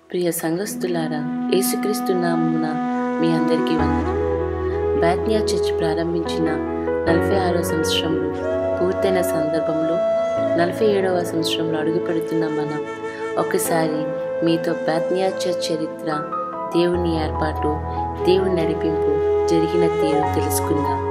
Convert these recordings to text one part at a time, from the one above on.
ప్రియ సంఘస్థులారా యేసుక్రీస్తు నామమున మీ అందరికీ వందనం బ్యాత్నియా చర్చ్ ప్రారంభించిన నలభై ఆరో సంవత్సరంలో పూర్తయిన సందర్భంలో నలభై ఏడవ సంవత్సరంలో అడుగుపెడుతున్న మనం ఒకసారి మీతో బ్యాత్నియా చర్చ్ చరిత్ర దేవుని ఏర్పాటు దేవుని నడిపింపు జరిగిన తీరు తెలుసుకుందాం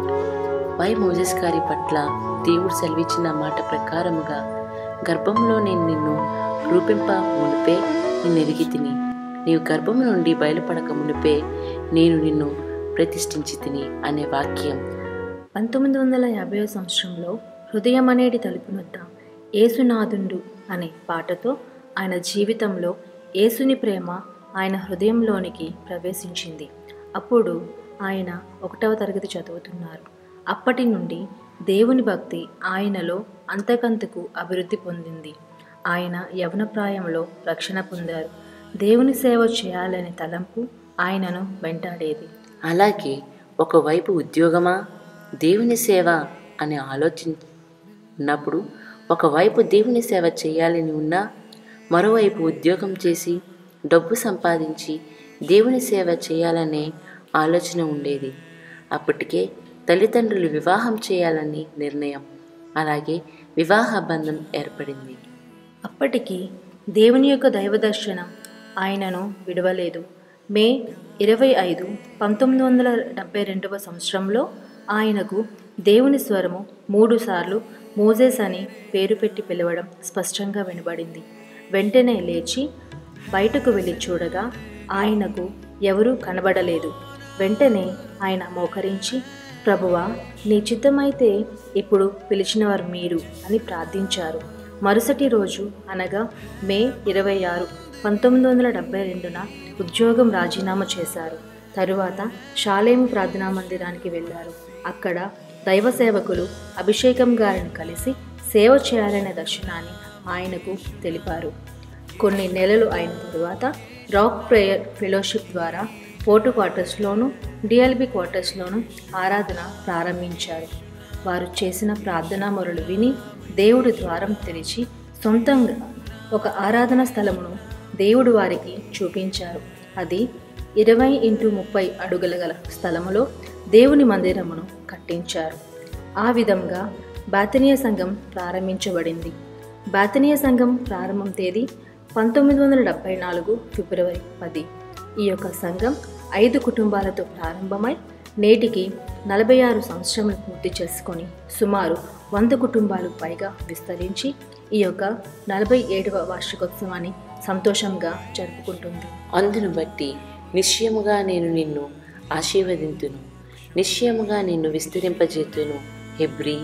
వై మోజెస్ గారి పట్ల దేవుడు సెలవిచ్చిన మాట ప్రకారముగా గర్భంలో నేను నిన్ను రూపింప మునిపే నిన్ను ఎరిగి తిని నీవు గర్భము నుండి బయలుపడక మునిపే నేను నిన్ను ప్రతిష్ఠించి తిని అనే వాక్యం పంతొమ్మిది వందల యాభై సంవత్సరంలో హృదయం అనేటి తలుపునొద్ద ఏసునాథుండు అనే పాటతో ఆయన జీవితంలో ఏసుని ప్రేమ ఆయన హృదయంలోనికి ప్రవేశించింది అప్పుడు ఆయన ఒకటవ తరగతి చదువుతున్నారు అప్పటి నుండి దేవుని భక్తి ఆయనలో అంతకంతకు అభివృద్ధి పొందింది ఆయన యవన ప్రాయంలో రక్షణ పొందారు దేవుని సేవ చేయాలనే తలంపు ఆయనను వెంటాడేది అలాగే ఒకవైపు ఉద్యోగమా దేవుని సేవ అని ఆలోచించినప్పుడు ఒకవైపు దేవుని సేవ చేయాలని ఉన్నా మరోవైపు ఉద్యోగం చేసి డబ్బు సంపాదించి దేవుని సేవ చేయాలనే ఆలోచన ఉండేది అప్పటికే తల్లిదండ్రులు వివాహం చేయాలని నిర్ణయం అలాగే వివాహ బంధం ఏర్పడింది అప్పటికి దేవుని యొక్క దైవ దర్శనం ఆయనను విడవలేదు మే ఇరవై ఐదు పంతొమ్మిది వందల డెబ్బై రెండవ సంవత్సరంలో ఆయనకు దేవుని స్వరము మూడుసార్లు మోజెస్ అని పేరు పెట్టి పిలవడం స్పష్టంగా వినబడింది వెంటనే లేచి బయటకు వెళ్ళి చూడగా ఆయనకు ఎవరూ కనబడలేదు వెంటనే ఆయన మోకరించి ప్రభువా నీ చిత్తమైతే ఇప్పుడు పిలిచినవారు మీరు అని ప్రార్థించారు మరుసటి రోజు అనగా మే ఇరవై ఆరు పంతొమ్మిది వందల డెబ్బై రెండున ఉద్యోగం రాజీనామా చేశారు తరువాత షాలేము ప్రార్థనా మందిరానికి వెళ్ళారు అక్కడ దైవ సేవకులు అభిషేకం గారిని కలిసి సేవ చేయాలనే దర్శనాన్ని ఆయనకు తెలిపారు కొన్ని నెలలు అయిన తరువాత రాక్ ప్రేయర్ ఫెలోషిప్ ద్వారా పోర్టు క్వార్టర్స్లోను డిఎల్బి క్వార్టర్స్లోను ఆరాధన ప్రారంభించారు వారు చేసిన ప్రార్థనా మొరలు విని దేవుడు ద్వారం తెరిచి సొంతంగా ఒక ఆరాధన స్థలమును దేవుడు వారికి చూపించారు అది ఇరవై ఇంటూ ముప్పై అడుగుల గల స్థలములో దేవుని మందిరమును కట్టించారు ఆ విధంగా బాతనీయ సంఘం ప్రారంభించబడింది బాతనీయ సంఘం ప్రారంభం తేదీ పంతొమ్మిది వందల డెబ్బై నాలుగు ఫిబ్రవరి పది ఈ యొక్క సంఘం ఐదు కుటుంబాలతో ప్రారంభమై నేటికి నలభై ఆరు సంవత్సరములు పూర్తి చేసుకొని సుమారు వంద కుటుంబాలు పైగా విస్తరించి ఈ యొక్క నలభై ఏడవ వార్షికోత్సవాన్ని సంతోషంగా జరుపుకుంటుంది అందును బట్టి నిశ్చయముగా నేను నిన్ను ఆశీర్వదింతును నిశ్చయముగా నిన్ను విస్తరింపజేతును హెబ్రి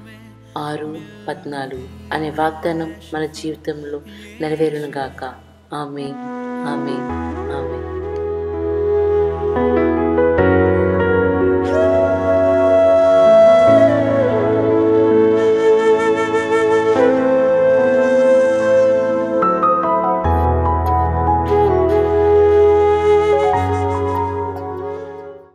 ఆరు పద్నాలుగు అనే వాగ్దానం మన జీవితంలో నెరవేరునుగాక ఆమె ఆమె ఆమె